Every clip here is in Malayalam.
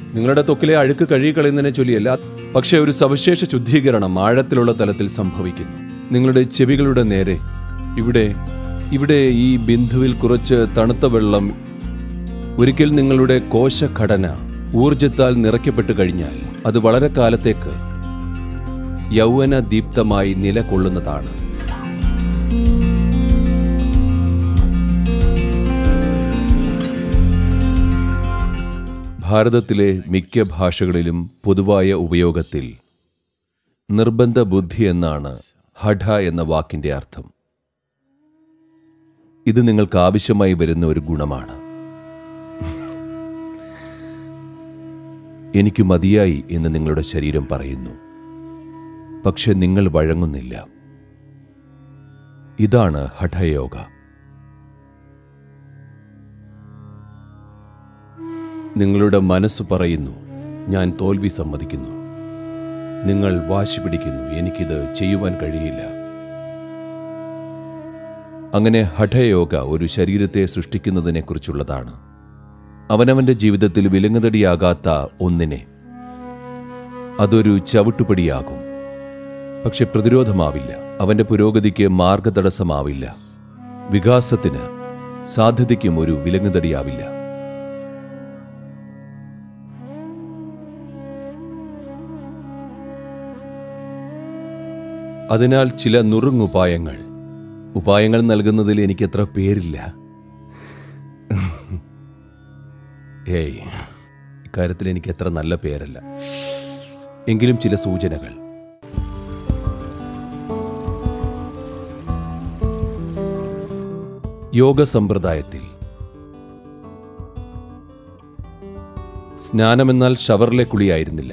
നിങ്ങളുടെ ത്വക്കിലെ അഴുക്ക് കഴുകിക്കളയുന്നതിനെ ചൊല്ലിയല്ല പക്ഷേ ഒരു സവിശേഷ ശുദ്ധീകരണം ആഴത്തിലുള്ള തലത്തിൽ സംഭവിക്കുന്നു നിങ്ങളുടെ ചെവികളുടെ നേരെ ഇവിടെ ഇവിടെ ഈ ബിന്ദുവിൽ കുറച്ച് തണുത്ത വെള്ളം ഒരിക്കൽ നിങ്ങളുടെ കോശഘടന ഊർജത്താൽ നിറയ്ക്കപ്പെട്ടു കഴിഞ്ഞാൽ അത് വളരെ കാലത്തേക്ക് യൗവന ദീപ്തമായി നിലകൊള്ളുന്നതാണ് ഭാരതത്തിലെ മിക്ക ഭാഷകളിലും പൊതുവായ ഉപയോഗത്തിൽ നിർബന്ധ ബുദ്ധി എന്നാണ് ഹഠ എന്ന വാക്കിന്റെ അർത്ഥം ഇത് നിങ്ങൾക്ക് ആവശ്യമായി വരുന്ന ഒരു ഗുണമാണ് എനിക്ക് മതിയായി എന്ന് നിങ്ങളുടെ ശരീരം പറയുന്നു പക്ഷെ നിങ്ങൾ വഴങ്ങുന്നില്ല ഇതാണ് ഹഠയോഗ നിങ്ങളുടെ മനസ്സ് പറയുന്നു ഞാൻ തോൽവി സമ്മതിക്കുന്നു നിങ്ങൾ വാശി പിടിക്കുന്നു എനിക്കിത് ചെയ്യുവാൻ കഴിയില്ല അങ്ങനെ ഹഠയോഗ ഒരു ശരീരത്തെ സൃഷ്ടിക്കുന്നതിനെക്കുറിച്ചുള്ളതാണ് അവനവന്റെ ജീവിതത്തിൽ വിലങ്ങുതടിയാകാത്ത ഒന്നിനെ അതൊരു ചവിട്ടുപടിയാകും പക്ഷെ പ്രതിരോധമാവില്ല അവന്റെ പുരോഗതിക്ക് മാർഗതടസ്സമാവില്ല വികാസത്തിന് സാധ്യതയ്ക്കും ഒരു വിലങ്ങുതടിയാവില്ല അതിനാൽ ചില നുറുങ്ങുപായങ്ങൾ ഉപായങ്ങൾ നൽകുന്നതിൽ എനിക്കത്ര പേരില്ല ഏയ് ഇക്കാര്യത്തിൽ എനിക്ക് അത്ര നല്ല പേരല്ല എങ്കിലും ചില സൂചനകൾ യോഗ സമ്പ്രദായത്തിൽ സ്നാനമെന്നാൽ ഷവറിലെ കുളിയായിരുന്നില്ല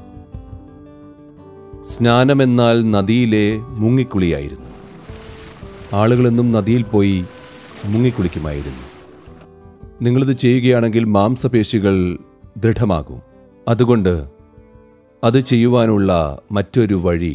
സ്നാനമെന്നാൽ നദിയിലെ മുങ്ങിക്കുളിയായിരുന്നു ആളുകളെന്നും നദിയിൽ പോയി മുങ്ങിക്കുളിക്കുമായിരുന്നു നിങ്ങളിത് ചെയ്യുകയാണെങ്കിൽ മാംസപേശികൾ ദൃഢമാകും അതുകൊണ്ട് അത് ചെയ്യുവാനുള്ള മറ്റൊരു വഴി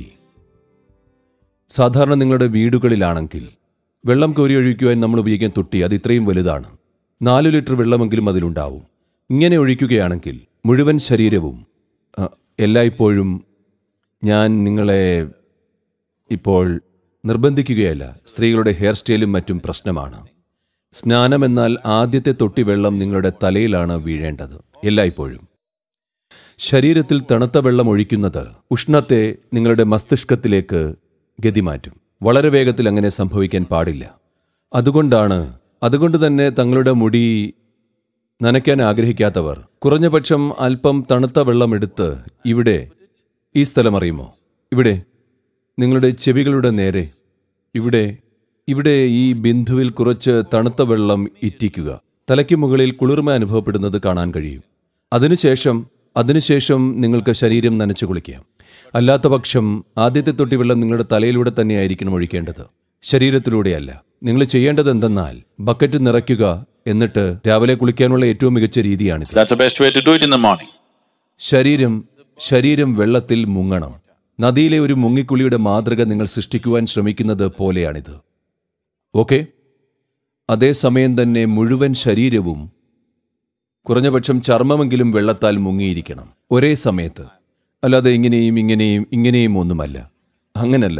സാധാരണ നിങ്ങളുടെ വീടുകളിലാണെങ്കിൽ വെള്ളം കോരിയൊഴിക്കുവാൻ നമ്മൾ ഉപയോഗിക്കുന്ന തൊട്ടി അത് ഇത്രയും വലുതാണ് നാല് ലിറ്റർ വെള്ളമെങ്കിലും അതിലുണ്ടാവും ഇങ്ങനെ ഒഴിക്കുകയാണെങ്കിൽ മുഴുവൻ ശരീരവും ആ, എല്ലായ്പ്പോഴും ഞാൻ നിങ്ങളെ ഇപ്പോൾ നിർബന്ധിക്കുകയല്ല സ്ത്രീകളുടെ ഹെയർ സ്റ്റൈലും മറ്റും പ്രശ്നമാണ് സ്നാനം എന്നാൽ ആദ്യത്തെ തൊട്ടി വെള്ളം നിങ്ങളുടെ തലയിലാണ് വീഴേണ്ടത് എല്ലായ്പ്പോഴും ശരീരത്തിൽ തണുത്ത വെള്ളം ഒഴിക്കുന്നത് ഉഷ്ണത്തെ നിങ്ങളുടെ മസ്തിഷ്കത്തിലേക്ക് ഗതിമാറ്റും വളരെ വേഗത്തിൽ അങ്ങനെ സംഭവിക്കാൻ പാടില്ല അതുകൊണ്ടാണ് അതുകൊണ്ട് തന്നെ തങ്ങളുടെ മുടി നനയ്ക്കാൻ ആഗ്രഹിക്കാത്തവർ കുറഞ്ഞപക്ഷം അല്പം തണുത്ത വെള്ളം എടുത്ത് ഇവിടെ ഈ സ്ഥലം അറിയുമോ ഇവിടെ നിങ്ങളുടെ ചെവികളുടെ നേരെ ഇവിടെ ഇവിടെ ഈ ബിന്ദുവിൽ കുറച്ച് തണുത്ത വെള്ളം ഇറ്റിക്കുക തലയ്ക്ക് മുകളിൽ കുളിർമ അനുഭവപ്പെടുന്നത് കാണാൻ കഴിയും അതിനുശേഷം അതിനുശേഷം നിങ്ങൾക്ക് ശരീരം നനച്ചു കുളിക്കാം അല്ലാത്ത പക്ഷം ആദ്യത്തെ തൊട്ടി വെള്ളം നിങ്ങളുടെ തലയിലൂടെ തന്നെയായിരിക്കണം ഒഴിക്കേണ്ടത് ശരീരത്തിലൂടെയല്ല നിങ്ങൾ ചെയ്യേണ്ടത് എന്തെന്നാൽ ബക്കറ്റ് നിറയ്ക്കുക എന്നിട്ട് രാവിലെ കുളിക്കാനുള്ള ഏറ്റവും മികച്ച രീതിയാണിത് That's the best way to do it in the morning. ശരീരം ശരീരം വെള്ളത്തിൽ മുങ്ങണം നദിയിലെ ഒരു മുങ്ങിക്കുളിയുടെ മാതൃക നിങ്ങൾ സൃഷ്ടിക്കുവാൻ ശ്രമിക്കുന്നത് പോലെയാണിത് ഓക്കെ അതേസമയം തന്നെ മുഴുവൻ ശരീരവും കുറഞ്ഞപക്ഷം ചർമ്മമെങ്കിലും വെള്ളത്താൽ മുങ്ങിയിരിക്കണം ഒരേ സമയത്ത് അല്ലാതെ ഇങ്ങനെയും ഇങ്ങനെയും ഇങ്ങനെയും ഒന്നുമല്ല അങ്ങനല്ല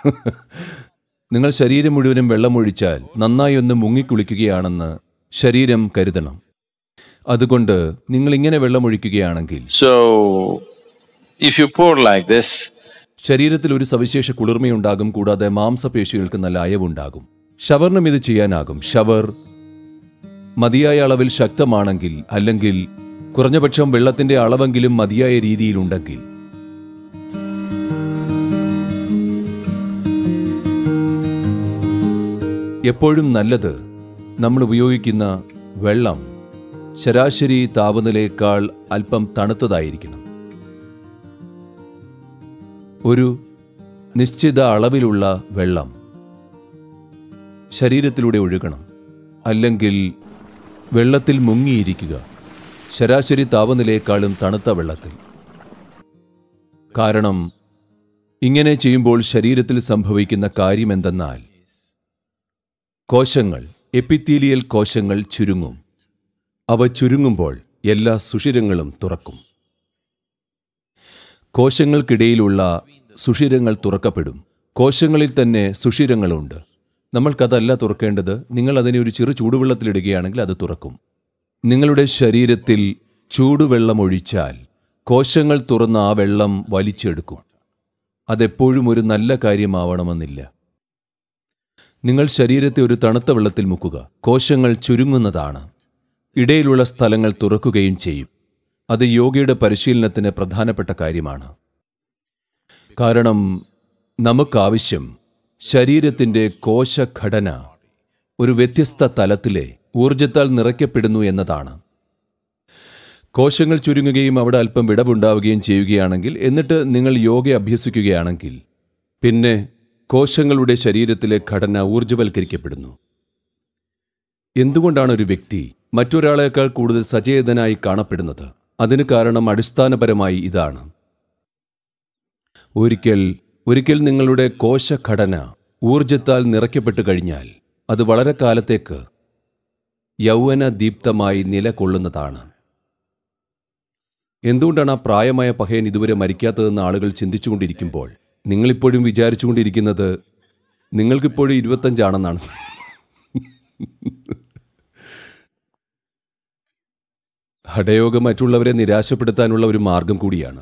നിങ്ങൾ ശരീരം മുഴുവനും വെള്ളമൊഴിച്ചാൽ നന്നായി ഒന്ന് മുങ്ങിക്കുളിക്കുകയാണെന്ന് ശരീരം കരുതണം അതുകൊണ്ട് നിങ്ങൾ ഇങ്ങനെ വെള്ളമൊഴിക്കുകയാണെങ്കിൽ So, if you pour like this, ശരീരത്തിൽ ഒരു സവിശേഷ കുളിർമയുണ്ടാകും കൂടാതെ മാംസപേശികൾക്ക് നല്ല അയവുണ്ടാകും ഷവറിനും ഇത് ചെയ്യാനാകും ഷവർ മതിയായ അളവിൽ ശക്തമാണെങ്കിൽ അല്ലെങ്കിൽ കുറഞ്ഞപക്ഷം വെള്ളത്തിന്റെ അളവെങ്കിലും മതിയായ രീതിയിലുണ്ടെങ്കിൽ എപ്പോഴും നല്ലത് നമ്മൾ ഉപയോഗിക്കുന്ന വെള്ളം ശരാശരി താപനിലയേക്കാൾ അല്പം തണുത്തതായിരിക്കണം ഒരു നിശ്ചിത അളവിലുള്ള വെള്ളം ശരീരത്തിലൂടെ ഒഴുകണം അല്ലെങ്കിൽ വെള്ളത്തിൽ മുങ്ങിയിരിക്കുക ശരാശരി താപനിലയേക്കാളും തണുത്ത വെള്ളത്തിൽ കാരണം ഇങ്ങനെ ചെയ്യുമ്പോൾ ശരീരത്തിൽ സംഭവിക്കുന്ന കാര്യമെന്തെന്നാൽ കോശങ്ങൾ എപ്പിത്തീലിയൽ കോശങ്ങൾ ചുരുങ്ങും അവ ചുരുങ്ങുമ്പോൾ എല്ലാ സുഷിരങ്ങളും തുറക്കും കോശങ്ങൾക്കിടയിലുള്ള സുഷിരങ്ങൾ തുറക്കപ്പെടും കോശങ്ങളിൽ തന്നെ സുഷിരങ്ങളുണ്ട് നമ്മൾക്കതല്ല തുറക്കേണ്ടത് നിങ്ങൾ അതിനെ ഒരു ചെറു ചൂടുവെള്ളത്തിലിടുകയാണെങ്കിൽ അത് തുറക്കും നിങ്ങളുടെ ശരീരത്തിൽ ചൂടുവെള്ളം ഒഴിച്ചാൽ കോശങ്ങൾ തുറന്ന ആ വെള്ളം വലിച്ചെടുക്കും അതെപ്പോഴും ഒരു നല്ല കാര്യമാവണമെന്നില്ല നിങ്ങൾ ശരീരത്തെ ഒരു തണുത്ത വെള്ളത്തിൽ മുക്കുക കോശങ്ങൾ ചുരുങ്ങുന്നതാണ് ഇടയിലുള്ള സ്ഥലങ്ങൾ തുറക്കുകയും ചെയ്യും അത് യോഗയുടെ പരിശീലനത്തിന് പ്രധാനപ്പെട്ട കാര്യമാണ് കാരണം നമുക്കാവശ്യം ശരീരത്തിൻ്റെ കോശഘടന ഒരു വ്യത്യസ്ത തലത്തിലെ ഊർജത്താൽ നിറയ്ക്കപ്പെടുന്നു എന്നതാണ് കോശങ്ങൾ ചുരുങ്ങുകയും അവിടെ അല്പം വിടവുണ്ടാവുകയും ചെയ്യുകയാണെങ്കിൽ എന്നിട്ട് നിങ്ങൾ യോഗ അഭ്യസിക്കുകയാണെങ്കിൽ പിന്നെ കോശങ്ങളുടെ ശരീരത്തിലെ ഘടന ഊർജ്ജവൽക്കരിക്കപ്പെടുന്നു എന്തുകൊണ്ടാണ് ഒരു വ്യക്തി മറ്റൊരാളേക്കാൾ കൂടുതൽ സചേതനായി കാണപ്പെടുന്നത് അതിന് കാരണം അടിസ്ഥാനപരമായി ഇതാണ് ഒരിക്കൽ ഒരിക്കൽ നിങ്ങളുടെ കോശഘടന ഊർജത്താൽ നിറയ്ക്കപ്പെട്ടു കഴിഞ്ഞാൽ അത് വളരെ കാലത്തേക്ക് യൗവന ദീപ്തമായി നിലകൊള്ളുന്നതാണ് എന്തുകൊണ്ടാണ് ആ പ്രായമായ പഹയൻ ഇതുവരെ മരിക്കാത്തതെന്ന് ആളുകൾ ചിന്തിച്ചുകൊണ്ടിരിക്കുമ്പോൾ നിങ്ങളിപ്പോഴും വിചാരിച്ചുകൊണ്ടിരിക്കുന്നത് നിങ്ങൾക്കിപ്പോഴും ഇരുപത്തഞ്ചാണെന്നാണ് ഹഠയോഗം മറ്റുള്ളവരെ നിരാശപ്പെടുത്താനുള്ള ഒരു മാർഗം കൂടിയാണ്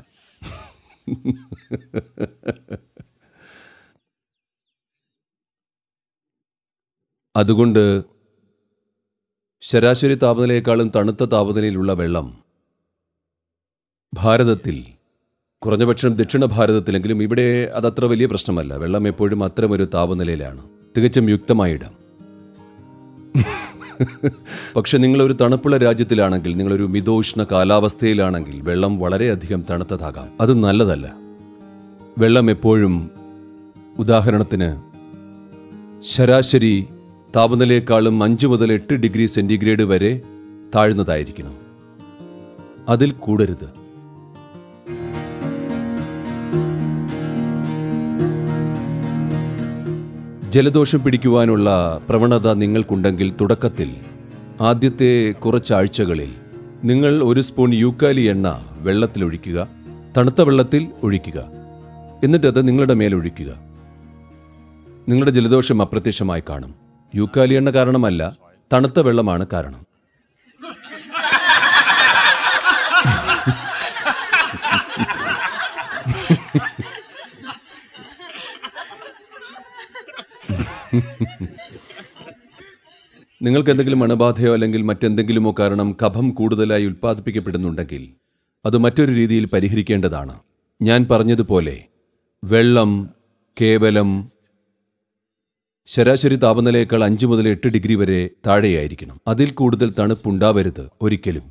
അതുകൊണ്ട് ശരാശരി താപനിലയേക്കാളും തണുത്ത താപനിലയിലുള്ള വെള്ളം ഭാരതത്തിൽ കുറഞ്ഞപക്ഷം ദക്ഷിണ ഭാരതത്തിലെങ്കിലും ഇവിടെ അതത്ര വലിയ പ്രശ്നമല്ല വെള്ളം എപ്പോഴും അത്തരമൊരു താപനിലയിലാണ് തികച്ചും യുക്തമായ ഇടം പക്ഷെ നിങ്ങളൊരു തണുപ്പുള്ള രാജ്യത്തിലാണെങ്കിൽ നിങ്ങളൊരു മിതോഷ്ണ കാലാവസ്ഥയിലാണെങ്കിൽ വെള്ളം വളരെയധികം തണുത്തതാകാം അത് നല്ലതല്ല വെള്ളം എപ്പോഴും ഉദാഹരണത്തിന് ശരാശരി താപനിലയേക്കാളും അഞ്ച് മുതൽ എട്ട് ഡിഗ്രി സെന്റിഗ്രേഡ് വരെ താഴ്ന്നതായിരിക്കണം അതിൽ കൂടരുത് ജലദോഷം പിടിക്കുവാനുള്ള പ്രവണത നിങ്ങൾക്കുണ്ടെങ്കിൽ തുടക്കത്തിൽ ആദ്യത്തെ കുറച്ചാഴ്ചകളിൽ നിങ്ങൾ ഒരു സ്പൂൺ യൂക്കാലി എണ്ണ വെള്ളത്തിലൊഴിക്കുക തണുത്ത വെള്ളത്തിൽ ഒഴിക്കുക എന്നിട്ടത് നിങ്ങളുടെ മേലൊഴിക്കുക നിങ്ങളുടെ ജലദോഷം അപ്രത്യക്ഷമായി കാണും യൂക്കാലി എണ്ണ കാരണമല്ല തണുത്ത വെള്ളമാണ് കാരണം നിങ്ങൾക്ക് എന്തെങ്കിലും അണുബാധയോ അല്ലെങ്കിൽ മറ്റെന്തെങ്കിലുമോ കാരണം കഫം കൂടുതലായി ഉൽപ്പാദിപ്പിക്കപ്പെടുന്നുണ്ടെങ്കിൽ അത് മറ്റൊരു രീതിയിൽ പരിഹരിക്കേണ്ടതാണ് ഞാൻ പറഞ്ഞതുപോലെ വെള്ളം കേവലം ശരാശരി താപനിലയേക്കാൾ അഞ്ച് മുതൽ എട്ട് ഡിഗ്രി വരെ താഴെയായിരിക്കണം അതിൽ കൂടുതൽ തണുപ്പുണ്ടാവരുത് ഒരിക്കലും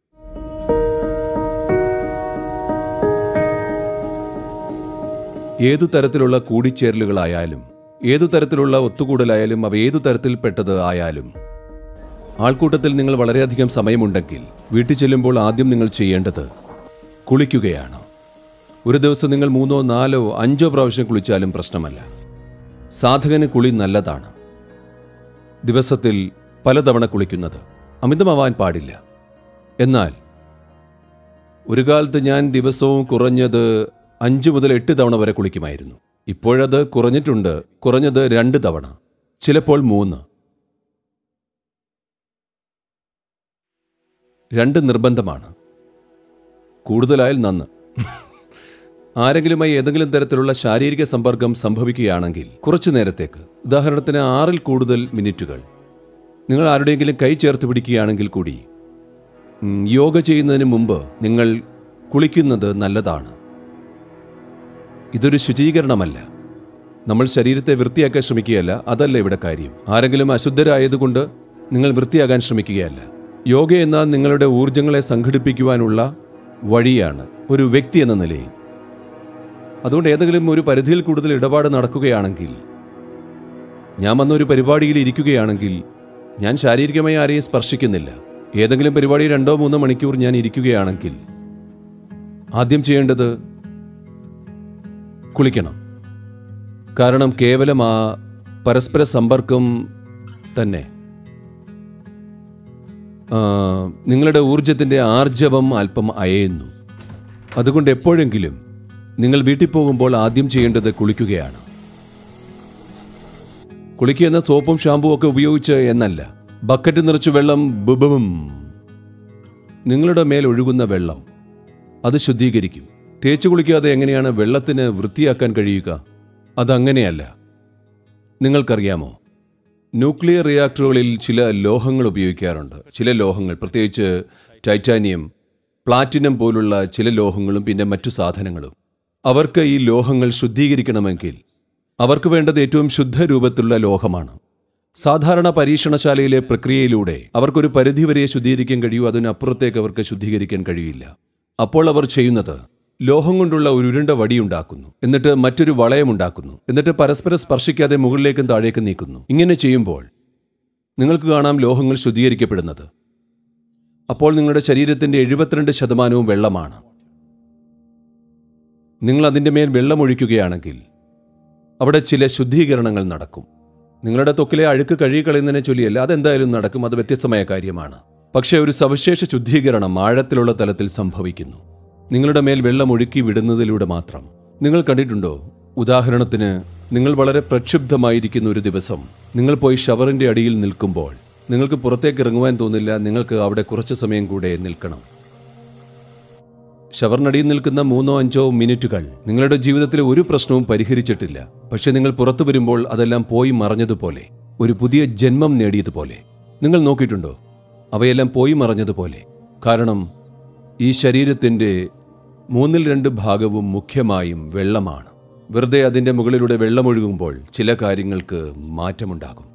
ഏതു തരത്തിലുള്ള കൂടിച്ചേരലുകളായാലും ഏതു തരത്തിലുള്ള ഒത്തുകൂടലായാലും അവ ഏതു തരത്തിൽപ്പെട്ടത് ആയാലും ആൾക്കൂട്ടത്തിൽ നിങ്ങൾ വളരെയധികം സമയമുണ്ടെങ്കിൽ വീട്ടിൽ ചെല്ലുമ്പോൾ ആദ്യം നിങ്ങൾ ചെയ്യേണ്ടത് കുളിക്കുകയാണ് ഒരു ദിവസം നിങ്ങൾ മൂന്നോ നാലോ അഞ്ചോ പ്രാവശ്യം കുളിച്ചാലും പ്രശ്നമല്ല സാധകന് കുളി നല്ലതാണ് ദിവസത്തിൽ പലതവണ കുളിക്കുന്നത് അമിതമാവാൻ പാടില്ല എന്നാൽ ഒരു കാലത്ത് ഞാൻ ദിവസവും കുറഞ്ഞത് അഞ്ച് മുതൽ എട്ട് തവണ വരെ കുളിക്കുമായിരുന്നു ഇപ്പോഴത് കുറഞ്ഞിട്ടുണ്ട് കുറഞ്ഞത് രണ്ട് തവണ ചിലപ്പോൾ മൂന്ന് രണ്ട് നിർബന്ധമാണ് കൂടുതലായാൽ നന്ന് ആരെങ്കിലുമായി ഏതെങ്കിലും തരത്തിലുള്ള ശാരീരിക സമ്പർക്കം സംഭവിക്കുകയാണെങ്കിൽ കുറച്ചു നേരത്തേക്ക് ഉദാഹരണത്തിന് ആറിൽ കൂടുതൽ മിനിറ്റുകൾ നിങ്ങൾ ആരുടെയെങ്കിലും കൈ ചേർത്ത് പിടിക്കുകയാണെങ്കിൽ കൂടി ഉം, യോഗ ചെയ്യുന്നതിന് മുമ്പ് നിങ്ങൾ കുളിക്കുന്നത് നല്ലതാണ് ഇതൊരു ശുചീകരണമല്ല നമ്മൾ ശരീരത്തെ വൃത്തിയാക്കാൻ ശ്രമിക്കുകയല്ല അതല്ല ഇവിടെ കാര്യം ആരെങ്കിലും അശുദ്ധരായതുകൊണ്ട് നിങ്ങൾ വൃത്തിയാകാൻ ശ്രമിക്കുകയല്ല യോഗ എന്നാൽ നിങ്ങളുടെ ഊർജങ്ങളെ സംഘടിപ്പിക്കുവാനുള്ള വഴിയാണ് ഒരു വ്യക്തി എന്ന നിലയിൽ അതുകൊണ്ട് ഏതെങ്കിലും ഒരു പരിധിയിൽ കൂടുതൽ ഇടപാട് നടക്കുകയാണെങ്കിൽ ഞാൻ വന്നൊരു പരിപാടിയിൽ ഇരിക്കുകയാണെങ്കിൽ ഞാൻ ശാരീരികമായി ആരെയും സ്പർശിക്കുന്നില്ല ഏതെങ്കിലും പരിപാടി രണ്ടോ മൂന്നോ മണിക്കൂർ ഞാൻ ഇരിക്കുകയാണെങ്കിൽ ആദ്യം ചെയ്യേണ്ടത് കുളിക്കണം കാരണം കേവലം ആ പരസ്പര സമ്പർക്കം തന്നെ ആ, നിങ്ങളുടെ ഊർജത്തിൻ്റെ ആർജവം അല്പം അയയുന്നു അതുകൊണ്ട് എപ്പോഴെങ്കിലും നിങ്ങൾ വീട്ടിൽ പോകുമ്പോൾ ആദ്യം ചെയ്യേണ്ടത് കുളിക്കുകയാണ് കുളിക്കുക എന്ന സോപ്പും ഷാമ്പുവും ഒക്കെ ഉപയോഗിച്ച് എന്നല്ല ബക്കറ്റ് നിറച്ച് വെള്ളം ബുബും നിങ്ങളുടെ മേൽ ഒഴുകുന്ന വെള്ളം അത് ശുദ്ധീകരിക്കും തേച്ച് കുളിക്കാതെ എങ്ങനെയാണ് വെള്ളത്തിന് വൃത്തിയാക്കാൻ കഴിയുക അതങ്ങനെയല്ല നിങ്ങൾക്കറിയാമോ ന്യൂക്ലിയർ റിയാക്ടറുകളിൽ ചില ലോഹങ്ങൾ ഉപയോഗിക്കാറുണ്ട് ചില ലോഹങ്ങൾ പ്രത്യേകിച്ച് ടൈറ്റാനിയം പ്ലാറ്റിനം പോലുള്ള ചില ലോഹങ്ങളും പിന്നെ മറ്റു സാധനങ്ങളും അവർക്ക് ഈ ലോഹങ്ങൾ ശുദ്ധീകരിക്കണമെങ്കിൽ അവർക്ക് വേണ്ടത് ഏറ്റവും ശുദ്ധ രൂപത്തിലുള്ള ലോഹമാണ് സാധാരണ പരീക്ഷണശാലയിലെ പ്രക്രിയയിലൂടെ അവർക്കൊരു പരിധിവരെ ശുദ്ധീകരിക്കാൻ കഴിയൂ അതിനപ്പുറത്തേക്ക് അവർക്ക് ശുദ്ധീകരിക്കാൻ കഴിയില്ല അപ്പോൾ അവർ ചെയ്യുന്നത് ലോഹം കൊണ്ടുള്ള ഒരു ഉരുണ്ട വടിയുണ്ടാക്കുന്നു എന്നിട്ട് മറ്റൊരു വളയമുണ്ടാക്കുന്നു എന്നിട്ട് പരസ്പരം സ്പർശിക്കാതെ മുകളിലേക്കും താഴേക്കും നീക്കുന്നു ഇങ്ങനെ ചെയ്യുമ്പോൾ നിങ്ങൾക്ക് കാണാം ലോഹങ്ങൾ ശുദ്ധീകരിക്കപ്പെടുന്നത് അപ്പോൾ നിങ്ങളുടെ ശരീരത്തിന്റെ എഴുപത്തിരണ്ട് ശതമാനവും വെള്ളമാണ് നിങ്ങൾ അതിൻ്റെ മേൽ വെള്ളമൊഴിക്കുകയാണെങ്കിൽ അവിടെ ചില ശുദ്ധീകരണങ്ങൾ നടക്കും നിങ്ങളുടെ ത്വക്കിലെ അഴുക്ക് കഴുകിക്കളയുന്നതിനെ ചൊല്ലിയല്ല അതെന്തായാലും നടക്കും അത് വ്യത്യസ്തമായ കാര്യമാണ് പക്ഷേ ഒരു സവിശേഷ ശുദ്ധീകരണം ആഴത്തിലുള്ള തലത്തിൽ സംഭവിക്കുന്നു നിങ്ങളുടെ മേൽ വെള്ളം ഒഴുക്കി വിടുന്നതിലൂടെ മാത്രം നിങ്ങൾ കണ്ടിട്ടുണ്ടോ ഉദാഹരണത്തിന് നിങ്ങൾ വളരെ പ്രക്ഷുബ്ധമായിരിക്കുന്ന ഒരു ദിവസം നിങ്ങൾ പോയി ഷവറിന്റെ അടിയിൽ നിൽക്കുമ്പോൾ നിങ്ങൾക്ക് പുറത്തേക്ക് ഇറങ്ങുവാൻ തോന്നില്ല നിങ്ങൾക്ക് അവിടെ കുറച്ച് സമയം കൂടെ നിൽക്കണം ഷവറിനടിയിൽ നിൽക്കുന്ന മൂന്നോ അഞ്ചോ മിനിറ്റുകൾ നിങ്ങളുടെ ജീവിതത്തിലെ ഒരു പ്രശ്നവും പരിഹരിച്ചിട്ടില്ല പക്ഷെ നിങ്ങൾ പുറത്തു വരുമ്പോൾ അതെല്ലാം പോയി മറഞ്ഞതുപോലെ ഒരു പുതിയ ജന്മം നേടിയതുപോലെ നിങ്ങൾ നോക്കിയിട്ടുണ്ടോ അവയെല്ലാം പോയി മറഞ്ഞതുപോലെ കാരണം ഈ ശരീരത്തിൻ്റെ മൂന്നിൽ രണ്ട് ഭാഗവും മുഖ്യമായും വെള്ളമാണ് വെറുതെ അതിൻ്റെ മുകളിലൂടെ വെള്ളമൊഴുകുമ്പോൾ ചില കാര്യങ്ങൾക്ക് മാറ്റമുണ്ടാകും